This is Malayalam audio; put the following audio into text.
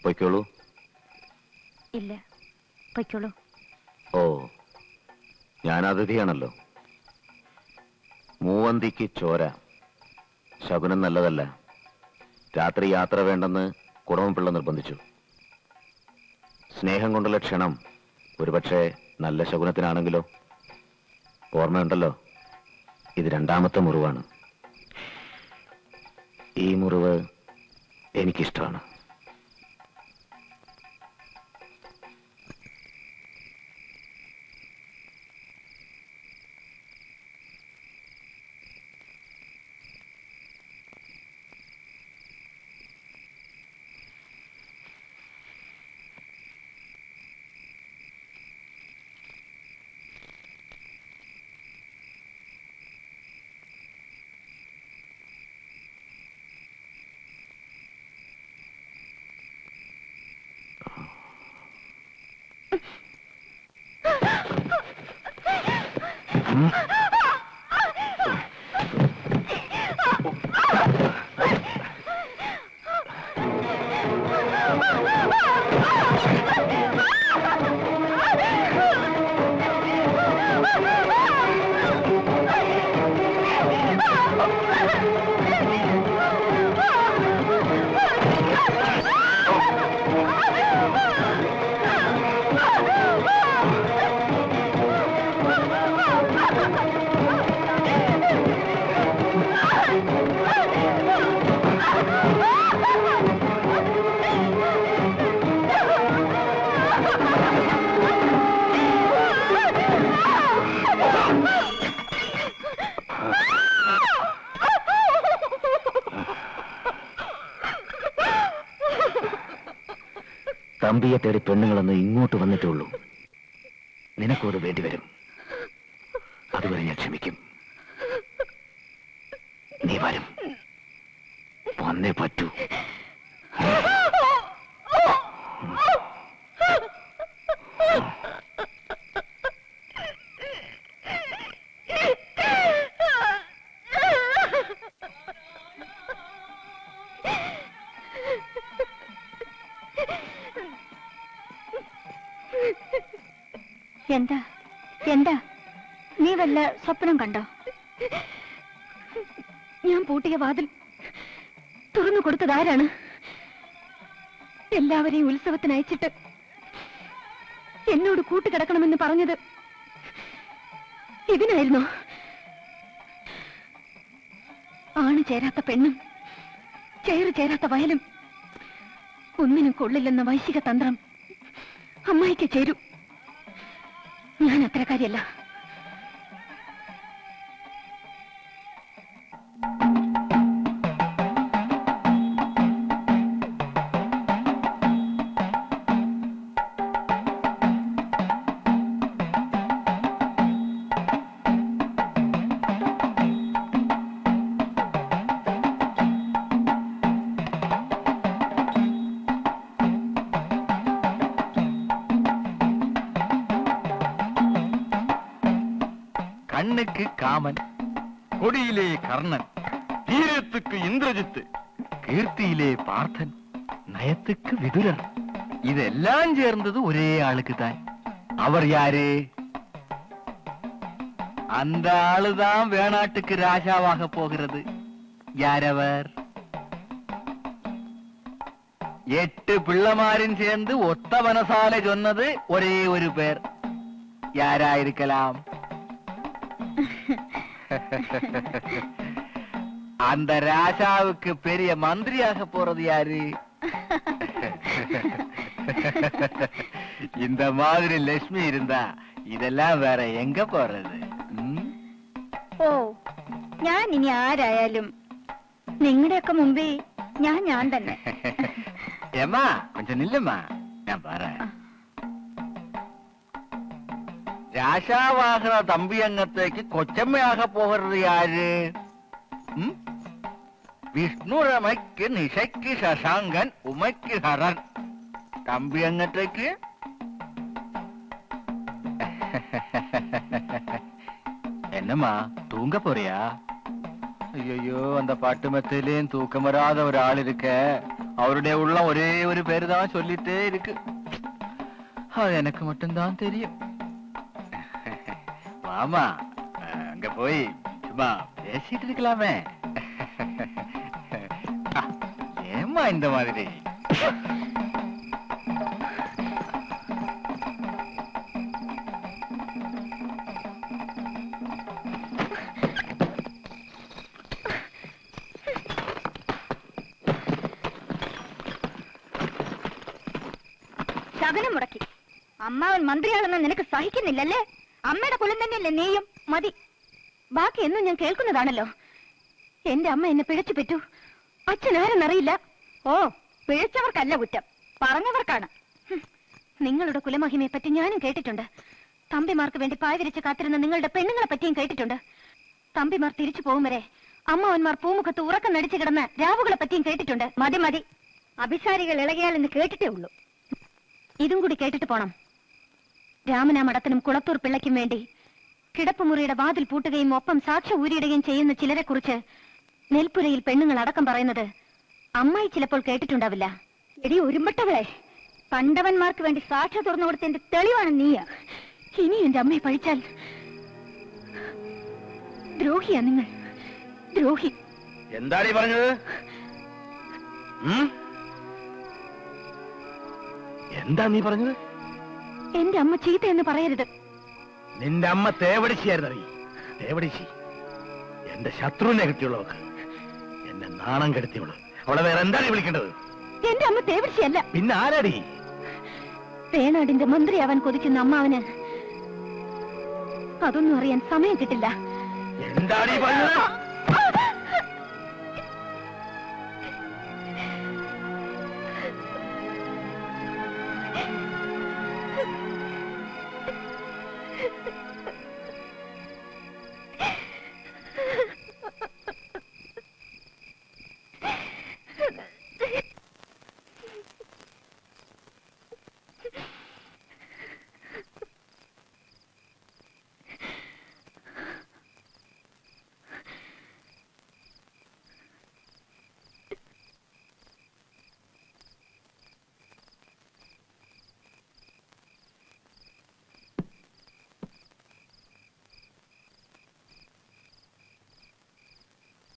പൊയ്ക്കോളൂ ഇല്ല പൊയ്ക്കോളൂ ഓ ഞാൻ അതിഥിയാണല്ലോ മൂവന്തിക്ക് ചോര ശകുനം നല്ലതല്ല രാത്രി യാത്ര വേണ്ടെന്ന് കുടമപിള്ള നിർബന്ധിച്ചു സ്നേഹം കൊണ്ടുള്ള ക്ഷണം ഒരുപക്ഷെ നല്ല ശകുനത്തിനാണെങ്കിലോ ഓർമ്മയുണ്ടല്ലോ ഇത് രണ്ടാമത്തെ മുറിവാണ് ഈ മുറിവ് എനിക്കിഷ്ടമാണ് തമ്പിയെ തേടി പെണ്ണുങ്ങളൊന്ന് ഇങ്ങോട്ട് വന്നിട്ടുള്ളൂ നിനക്കോട് വേണ്ടിവരും അതുവരെ ഞാൻ ക്ഷമിക്കും നീ വരും വന്നേ പറ്റൂ എന്താ എന്താ നീ വല്ല സ്വപ്നം കണ്ടോ ഞാൻ പൂട്ടിയ വാതിൽ തുറന്നു കൊടുത്തതാരാണ് എല്ലാവരെയും ഉത്സവത്തിന് അയച്ചിട്ട് എന്നോട് കൂട്ടുകിടക്കണമെന്ന് പറഞ്ഞത് ഇതിനായിരുന്നോ ആണ് ചേരാത്ത പെണ്ണും ചേറ് ചേരാത്ത വയലും ഒന്നിനും കൊള്ളില്ലെന്ന വൈശിക തന്ത്രം അമ്മായിക്ക് ചേരൂ ഞാൻ അത്തരക്കാരിയല്ല கண்ணுக்கு காமன் கொடியிலே கர்ணன் தீரத்துக்கு இந்திரஜித்து கீர்த்தியிலே பார்த்தன் நயத்துக்கு விதுரர் இதெல்லாம் சேர்ந்தது ஒரே ஆளுக்கு தான் அவர் யாரு அந்த ஆளுதான் வேணாட்டுக்கு ராஜாவாக போகிறது யாரவர் எட்டு பிள்ளைமாரும் சேர்ந்து ஒத்த மனசால சொன்னது ஒரே ஒரு பேர் யாரா இருக்கலாம் அந்த ராஜாவுக்கு பெரிய மந்திரியாக போறது யாரு இந்த மாதிரி லட்சுமி இருந்தா இதெல்லாம் வேற எங்க போறது ம்? ഓ ഞാൻ ഇനി ആരായാലും നിങ്ങളുടെയൊക്കെ മുമ്പേ ഞാൻ ഞാൻ തന്നെ ஏம்மா கொஞ்சம் நில்லுமா நான் பாறேன் രാജാവാകുന്ന തമ്പിയങ്ങത്തേക്ക് കൊച്ചമ്മയാക പോകരുത് യാര് ഉം? വിഷ്ണുരമയ്ക്ക് നിശയ്ക്ക് ശശാങ്കൻ ഉമയ്ക്ക് ഹരൻ തമ്പിയങ്ങത്തേക്ക് என்னம்மா தூங்க போறியா ஐயோ அந்த பாட்டு மெத்தையிலேயும் தூக்கம் வராத ஒரு ஆள் இருக்க அவருடைய உள்ளம் ஒரே ஒரு பேரு தான் சொல்லிட்டே இருக்கு அது எனக்கு மட்டும்தான் தெரியும் மாமா அங்க போய் சும்மா பேசிட்டு இருக்கலாமே ஏமா இந்த மாதிரி ശകനം മുടക്കി അമ്മാവൻ മന്ത്രിയാണെന്ന് നിനക്ക് സഹിക്കുന്നില്ലല്ലേ അമ്മയുടെ കുലം തന്നെയല്ലേ നീയും മതി ബാക്കി എന്നും ഞാൻ കേൾക്കുന്നതാണല്ലോ എന്റെ അമ്മ എന്നെ പിഴച്ചു പറ്റൂ അച്ഛൻ ആരെന്നറിയില്ല ഓ പിഴച്ചവർക്കല്ല കുറ്റം പറഞ്ഞവർക്കാണ് ഹും, നിങ്ങളുടെ കുലമഹിമയെ പറ്റി ഞാനും കേട്ടിട്ടുണ്ട് തമ്പിമാർക്ക് വേണ്ടി പായ വിരിച്ച് കാത്തിരുന്ന നിങ്ങളുടെ പെണ്ണുങ്ങളെ പറ്റിയും കേട്ടിട്ടുണ്ട് തമ്പിമാർ തിരിച്ചു പോകും വരെ അമ്മാവന്മാർ പൂമുഖത്ത് ഉറക്കം നടിച്ചു കിടന്ന രാവുകളെ പറ്റിയും കേട്ടിട്ടുണ്ട് മതി മതി അഭിസാരികൾ ഇളകിയാലെന്ന് കേട്ടിട്ടേ ഉള്ളൂ ഇതും കൂടി കേട്ടിട്ട് പോണം രാമനാ മഠത്തിനും കുളത്തൂർ പിള്ളയ്ക്കും വേണ്ടി കിടപ്പുമുറിയുടെ വാതിൽ പൂട്ടുകയും ഒപ്പം സാക്ഷ്യം ഊരിയിടുകയും ചെയ്യുന്ന ചിലരെ കുറിച്ച് നെൽപ്പുരയിൽ പെണ്ണുങ്ങൾ അടക്കം പറയുന്നത് അമ്മായി ചിലപ്പോൾ കേട്ടിട്ടുണ്ടാവില്ല എടി ഒരുമ്പട്ടവളെ പണ്ടവന്മാർക്ക് വേണ്ടി സാക്ഷ്യം തുറന്നു കൊടുത്തതിന്റെ തെളിവാണ് നീ ഇനി എന്റെ അമ്മയെ പഴിച്ചാൽ ദ്രോഹിയാ നിങ്ങൾ ദ്രോഹി എന്താണ് ഈ പറഞ്ഞത് ഉം? എന്താ നീ പറഞ്ഞത് എന്റെ അമ്മ ചീത്ത എന്ന് പറയരുത് നിന്റെ അമ്മ തേവടിച്ചിയായിരുന്നു നീ തേവടിച്ചി എന്റെ ശത്രുവിനെ കിട്ടിയുള്ളവക്ക് എന്നെ നാണം കെടുത്തിയുള്ളു അവളെ വേറെ എന്താണ് ഈ വിളിക്കേണ്ടത് എന്റെ അമ്മ തേവിടിച്ചല്ല പിന്നെ ആരാടി വേണാടിന്റെ മന്ത്രിയാവാൻ കൊതിക്കുന്ന അമ്മാവന് അതൊന്നും അറിയാൻ സമയം കിട്ടില്ല എന്താണ് ഈ പറഞ്ഞത്